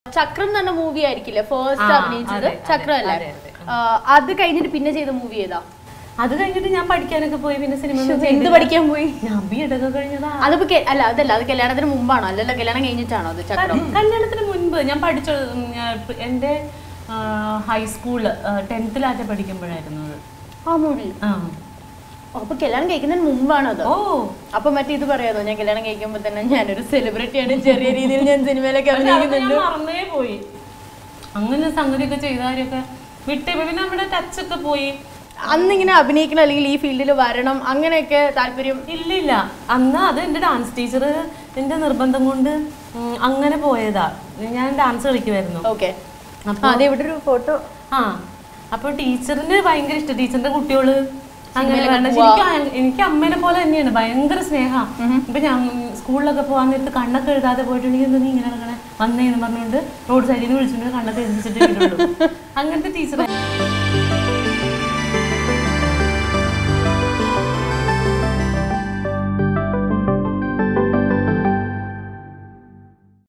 ചക്രം തന്നെ movie ആയിരിക്കില്ലേ first ആ, അഭിനയിച്ചത് അതെ, അതെ, ചക്രം അല്ലേ അതെ, അതെ. ആ, അത് കഴിഞ്ഞിട്ട് പിന്നെ ചെയ്ത മൂവി ഏതാ അത് കഴിഞ്ഞിട്ട് ഞാൻ പഠിക്കാനൊക്കെ പോയി പിന്നെ സിനിമ എന്ത് പഠിക്കാൻ പോയി ഞാൻ ബി എഡൊക്കെ കഴിഞ്ഞതാ അതിപ്പോ കെ- അല്ല അതല്ല അത് കല്യാണത്തിന് മുമ്പാണോ അല്ലല്ലോ കല്യാണം കഴിഞ്ഞിട്ടാണോ അത് ചക്രം കല്യാണത്തിന് മുൻപ് ഞാൻ പഠിച്ച എൻ്റെ ഹൈസ്കൂള് ടെൻത്തിലാറ്റ പഠിക്കുമ്പോഴായിരുന്നു അത് ആ മൂവി ആ അപ്പൊ കല്യാണം കഴിക്കുന്നതിന് മുമ്പാണോ അത് ഓ അപ്പൊ മറ്റേ ഇത് പറയാതോ ഞാൻ കല്യാണം കഴിക്കുമ്പോ തന്നെ ഞാനൊരു സെലിബ്രിറ്റിയാണ് ചെറിയ രീതിയിൽ ഞാൻ സിനിമയിലൊക്കെ പക്ഷെ അതൊക്കെ അഭിനയിക്കുന്നുണ്ട് ഞാൻ മറന്നേ പോയി അങ്ങനെ സംഗതിയൊക്കെ ചെയ്താരൊക്കെ വിട്ടേ പോയി. പിന്നെ നമ്മുടെ ടച്ചൊക്കെ പോയി അന്നിങ്ങനെ അഭിനയിക്കണം അല്ലെങ്കിൽ ഈ ഫീൽഡിൽ വരണം അങ്ങനെയൊക്കെ താല്പര്യം ഇല്ല ഇല്ല അന്ന് അത് എൻ്റെ ഡാൻസ് ടീച്ചർ എൻ്റെ നിർബന്ധം കൊണ്ട് ഉം, അങ്ങനെ പോയതാ ഞാൻ ഡാൻസ് കളിക്കുമായിരുന്നു ഓക്കെ അതെ ഇവിടെ ഒരു ഫോട്ടോ ആ അപ്പൊ ടീച്ചറിന് ഭയങ്കര ഇഷ്ടം ടീച്ചറിന്റെ കുട്ടികള് അങ്ങനെ വേണ്ട ശരിക്കും അയ- എനിക്ക് അമ്മേനെ പോലെ തന്നെയാണ് ഭയങ്കര സ്നേഹ ഇപ്പൊ ഞാൻ സ്കൂളിലൊക്കെ പോകാൻ നേരത്ത് കണ്ണൊക്കെ എഴുതാതെ പോയിട്ടുണ്ടെങ്കിൽ എന്താ നീ ഇങ്ങനെ ഇങ്ങനെ വന്നേന്ന് പറഞ്ഞുകൊണ്ട് റോഡ് സൈഡിൽ നിന്ന് വിളിച്ചിട്ട് കണ്ണൊക്കെ എഴുതിച്ചിട്ട് വിടുള്ളൂ അങ്ങനത്തെ ടീച്ചർ